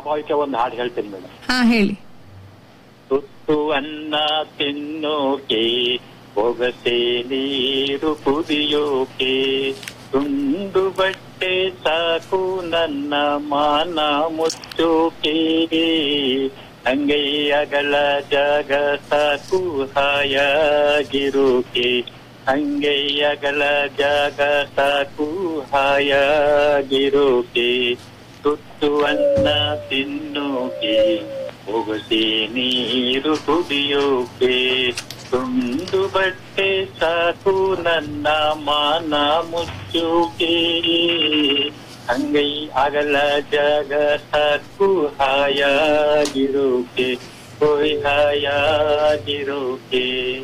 ಭಾವಕ್ಕೆ ಒಂದು ಹಾಡು ಹೇಳ್ತೀನಿ ಮೇಡಮ್ ಹಾ ಹೇಳಿ ತುತ್ತು ಅನ್ನ ತಿನ್ನೋಕೆ ಹೊಗಸೆ ನೀರು ಕುದಿಯೋಕೆ ತುಂಡು ಬಟ್ಟೆ ಸಾಕು ನನ್ನ ಮಾನ ಮುಚ್ಚೋಕೆ ಅಂಗೈಯಗಳ ಜಾಗ ಸಾಕು ಹಾಯಾಗಿರೋಕೆ ಅಂಗೈಯಗಳ ಜಾಗ ಸಾಕು ಹಾಯಾಗಿರೋಕೆ ತುತ್ತು ಅನ್ನ ತಿನ್ನೋಕೆ ಹೊಗಸೆ ನೀರು ಕುದಿಯೋಕೆ ತುಂಡು ಬಟ್ಟೆ ಸಾಕು ನನ್ನ ಮಾನ ಮುಚ್ಚೋಕೆ ಅಂಗೈ ಅಗಲ ಜಾಗ ಸಾಕು ಹಾಯಾಗಿರೋಕೆ ಹೋಯ್ ಹಾಯಾಗಿರೋಕೆ